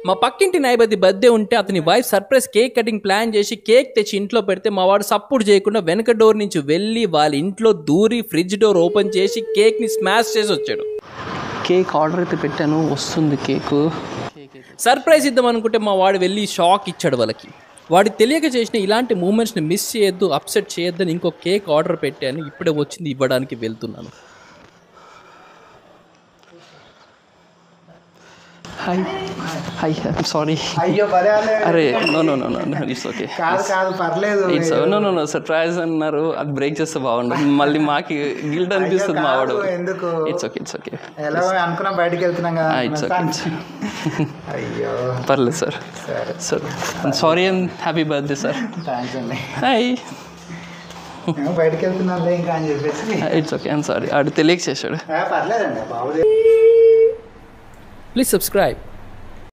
మా పక్కింటి నైబతి బర్త్డే ఉంటే అతని wife surprise cake cutting plan చేసి కేక్ తెచ్చి ఇంట్లో పెడితే మా వాడు సపోర్ట్ చేయకుండా వెనక డోర్ నుంచి వెళ్ళి వాళ్ళ ఇంట్లో దూరి ఫ్రిడ్జ్ డోర్ ఓపెన్ చేసి కేక్ని స్మాష్ చేసి వచ్చాడు కేక్ ఆర్డర్ అయితే పెట్టాను వస్తుంది కేకు సర్ప్రైజ్ ఇద్దాం అనుకుంటే మా వాడు వెళ్ళి షాక్ ఇచ్చాడు వాళ్ళకి వాడి తెలియక చేసిన ఇలాంటి మూమెంట్స్ని మిస్ చేయొద్దు అప్సెట్ చేయొద్దని ఇంకో కేక్ ఆర్డర్ పెట్టాను ఇప్పుడే వచ్చింది ఇవ్వడానికి వెళ్తున్నాను హాయ్ హాయ్ సారీ అయ్యో భలే అరే no no no no it's okay కాదు కాదు పర్లేదు it's no no no surprise అన్నారు అది బ్రేక్ చేస్తే బాగుండదు మళ్ళీ మాకు గిల్ట్ అనిపిస్తుంది మా వాడు కాదు, ఎందుకు ఇట్స్ ఓకే ఇట్స్ ఓకే ఎలా అనుకున్నాం బయటికి వెళ్తున్నాం కదా ఇట్స్ ఓకే అయ్యో పర్లేదు సార్ సరే sir sorry and happy birthday sir thanks అండి హాయ్ మేము బయటికి వెళ్తున్నాంలే ఇంకా అని చెప్పేసి ఇట్స్ ఓకే ఐమ్ సారీ ఆడు తెలియక చేశాడు ఆ, పర్లేదండి బాబు ప్లీజ్ సబ్స్క్రైబ్